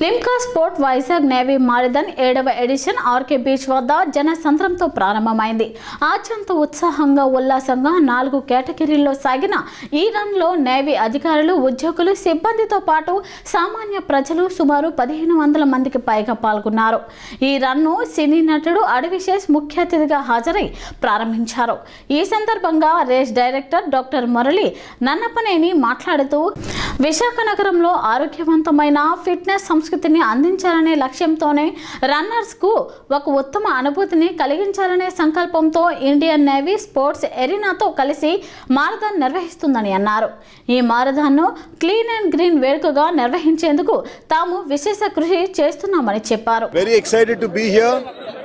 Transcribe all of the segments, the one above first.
Limca sport Vizag navy marathon ఏడవ edition RK beach వద్ద జనసంద్రంతో ప్రారంభమైంది అత్యంత ఉత్సాహంగా ఉల్లాసంగా నాలుగు కేటగిరీల్లో సాగిన ఈ రన్లో నేవీ అధికారులు ఉద్యోగులు సిబ్బందితో పాటు సామాన్య ప్రజలు సుమారు పదిహేను వందల మందికి పైగా పాల్గొన్నారు ఈ రన్ను సినీ నటుడు అడవిశేష్ ముఖ్య అతిథిగా హాజరై ప్రారంభించారు ఈ సందర్భంగా race director doctor Murali Nannapaneni మాట్లాడుతూ విశాఖ నగరంలో ఆరోగ్యవంతమైన ఫిట్నెస్ సంస్కృతిని అందించాలనే లక్ష్యంతోనే రన్నర్స్కు ఒక ఉత్తమ అనుభూతిని కలిగించాలనే సంకల్పంతో ఇండియన్ నేవీ స్పోర్ట్స్ ఎరీనాతో కలిసి మారథాన్ నిర్వహిస్తుందని అన్నారు ఈ మారథాన్ను క్లీన్ అండ్ గ్రీన్ వేడుకగా నిర్వహించేందుకు తాము విశేష కృషి చేస్తున్నామని చెప్పారు very excited to be here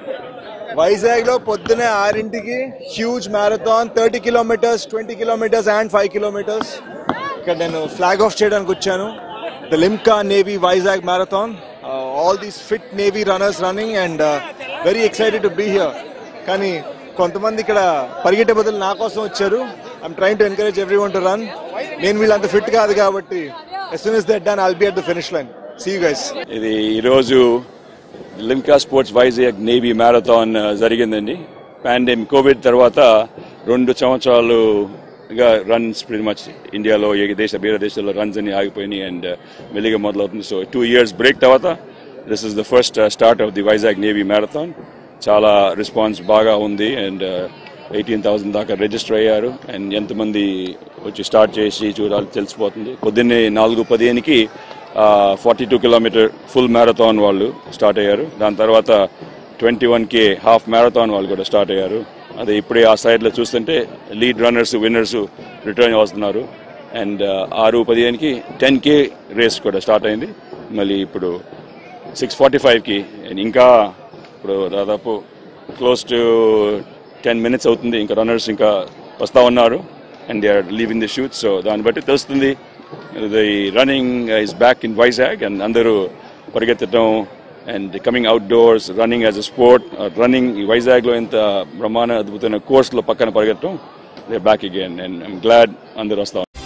Vizag లో పొద్దునే ఆరింటికి huge marathon thirty kilometres twenty kilometres and five kilometres ఇక్కడ నేను ఫ్లాగ్ ఆఫ్ చేయడానికి వచ్చాను the Limca navy Vizag marathon all these fit navy runners running and very excited to be here కానీ కొంతమంది ఇక్కడ పరిగెట్టే బదులు నా కోసం వచ్చారు I'm trying to encourage every one to run నేను వీళ్ళంత ఫిట్ కాదు కాబట్టి as soon is that done I'll be at the finish line see you guys ఇది ఈరోజు Limca sports Vizag navy marathon ఆ, జరిగిందండి పాండెమిక్ కోవిడ్ తర్వాత రెండు సంవత్సరాలుగా రన్స్ ప్రిటీ మచ్ ఇండియాలో ఏ దేశ వేరే దేశాల్లో రన్స్ అన్ని ఆగిపోయినాయి అండ్ మెల్లిగా మొదలవుతుంది సో టూ ఇయర్స్ బ్రేక్ తర్వాత this is the first start of the Vizag navy marathon చాలా రెస్పాన్స్ బాగా ఉంది అండ్ ఎయిటీన్ థౌసండ్ దాకా రిజిస్టర్ అయ్యారు అండ్ ఎంతమంది వచ్చి స్టార్ట్ చేసి చూడాలి తెలిసిపోతుంది పొద్దున్నే నాలుగు పదిహేనుకి forty two kilometre full marathon వాళ్ళు స్టార్ట్ అయ్యారు దాని తర్వాత twenty one K half marathon వాళ్ళు కూడా స్టార్ట్ అయ్యారు అదే ఇప్పుడే ఆ సైడ్లో చూస్తుంటే లీడ్ రన్నర్స్ విన్నర్స్ రిటర్న్ వస్తున్నారు అండ్ ఆరు పదిహేనుకి టెన్ కే రేస్ కూడా స్టార్ట్ అయింది మళ్ళీ ఇప్పుడు సిక్స్ ఫార్టీ ఫైవ్కి ఇంకా ఇప్పుడు దాదాపు క్లోజ్ టు టెన్ మినిట్స్ అవుతుంది ఇంకా రన్నర్స్ ఇంకా వస్తూ ఉన్నారు and they are leaving the chute so దాన్ని బట్టి తెలుస్తుంది the running is back in Vizag and అందరూ పరిగెత్తడం and coming out doors running as a sport running ఈ వైజాగ్లో ఇంత బ్రహ్మాండ అద్భుతమైన కోర్సులో పక్కన పరిగెత్తడం they back again and I'm glad అందరూ వస్తాం